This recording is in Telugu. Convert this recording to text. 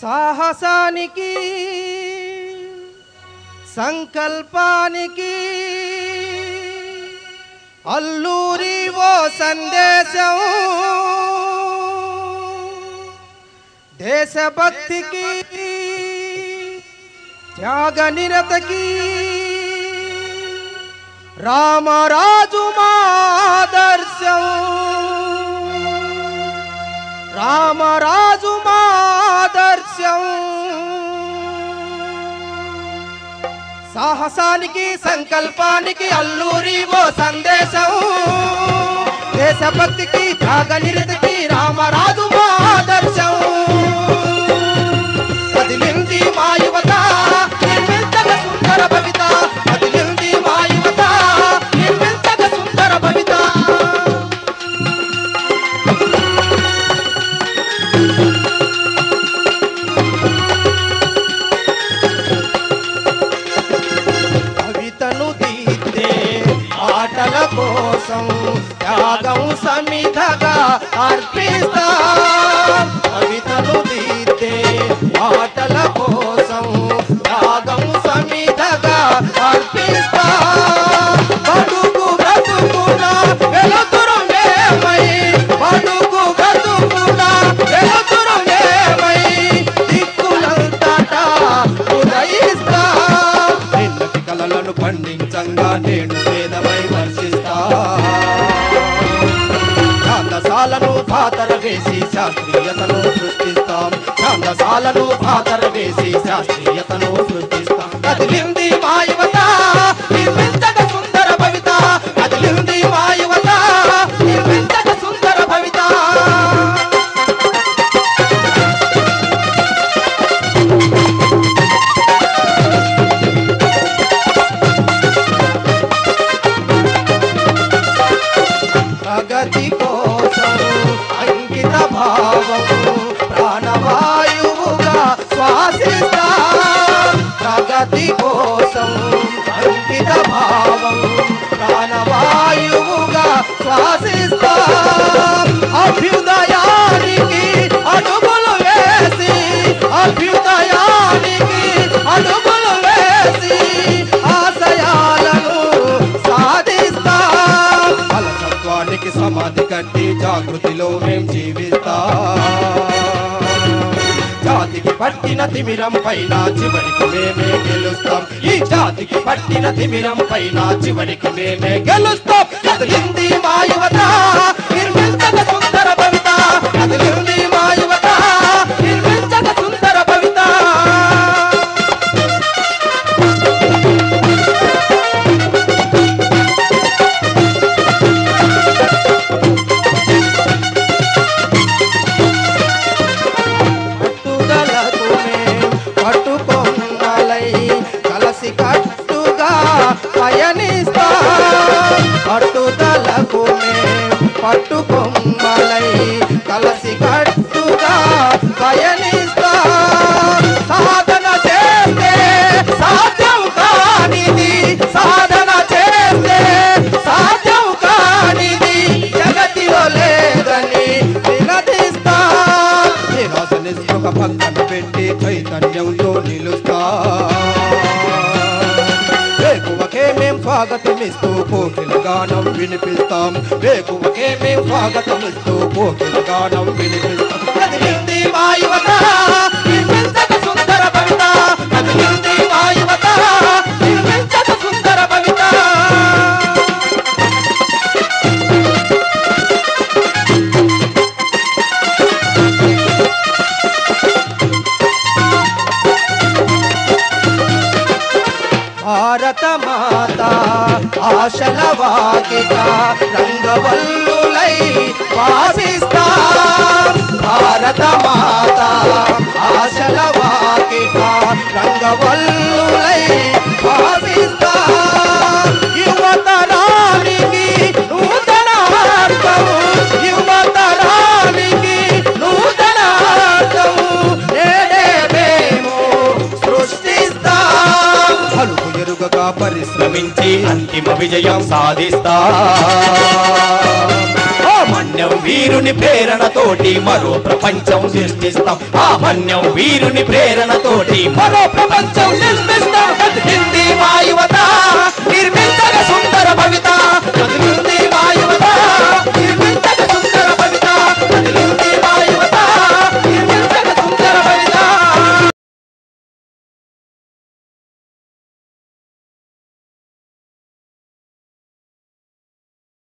సాహసానికి సంకల్పానికి అల్లూరి ఓ సందేశం దేశభక్తికి త్యాగ నిరతకి రామరాజు మాదర్శం రామరాజు మాదర్శం సాహసానికి సంకల్పానికి అల్లూరి ఓ సందేశం దేశభక్తికి త్యాగ నిరతికి రామరాజు మాదర్శం కదిలింది మా యువత నిర్మించగ సుందర భవిత కదిలింది మా యువత నిర్మించగ సుందర భవిత కవితను తీర్చే ఆటల కోసం త్యాగం సమిధగా అర్పిస్తా కవితను తీర్చే ఆటల కోసం త్యాగం సమిధగా అర్పిస్తా బడుగు బ్రతుకున వెలుతురు మేమై బడుగు బ్రతుకున వెలుతురు మేమై దిక్కులంతటా ఉదయిస్తా నిన్నటి కలలను పండించంగా నేడు వేదమై వర్షిస్తా ఛాందసాలను పాతర వేసి శాస్త్రీయతను సృష్టిస్తాం ఛాందసాలను పాతర వేసి శాస్త్రీయతను సృష్టిస్తాం కదిలింది మా యువత నిర్మించక సుందర భవిత కదిలింది మా యువత నిర్మించక సుందర భవిత ప్రగతి కోసం అంకిత భావం ప్రాణవాయువుగా శ్వాసిస్తా ప్రగతి కోసం అంకిత భావం ప్రాణవాయువుగా శ్వాసిస్తా అభ్యుదయానికి అడుగులు వేసి అభ్యుదయానికి అడుగులు వేసి ఆశయాలను సాధిస్తా అలసత్వానికి సమాధి కట్టి జాగృతిలో మేం జీవిస్తా జాతికి పట్టిన తిమిరం పైన చివరికి మేమే గెలుస్తాం ఈ జాతికి పట్టిన తిమిరం పైన చివరికి మేమే గెలుస్తాం కదిలింది మా యువత నిర్మించక సుందర భవిత కదిలింది మా యువత నిర్మించక సుందర భవిత పట్టుదలకు మేం పట్టుకొమ్మలై కలసి కట్టుగా పయనిస్తా పట్టుదలకు మేం పట్టుకొమ్మలై కలసి కట్టుగా పయనిస్తా సాధన చేస్తే సాధ్యం కానిది సాధన చేస్తే సాధ్యం కానిది జగతిలో లేదని వినతిస్తా నిరాశ నిస్పృహ పక్కన పెట్టి చైతన్యంతో నిలుస్తా వేకువకే మేం స్వాగతమిస్తూ కోకిల గానం వినిపిస్తాం వేకువకే మేం స్వాగతమిస్తూ కోకిల గానం వినిపిస్తాం కదిలింది మా యువత నిర్మించక సుందర భవిత కదిలింది మా యువత నిర్మించక సుందర భవిత భారత మాత ఆశల వాకిట రంగవల్లులై వాసిస్తా భారత మాత ఆశల వాకిట రంగవల్లులై వాసిస్తా యువతరానికి నూతన అర్థము యువతరానికి నూతన అర్థము నేడే మేము సృష్టిస్తాం పలుకు ఎరుగగా పరిశ్రమించి అంతిమ విజయం సాధిస్తా ఓ మన్య మన్యం వీరుని ప్రేరణతోటి మరో ప్రపంచం సృష్టిస్తాం ఆ మన్యం వీరుని ప్రేరణతోటి మరో ప్రపంచం సృష్టిస్తాం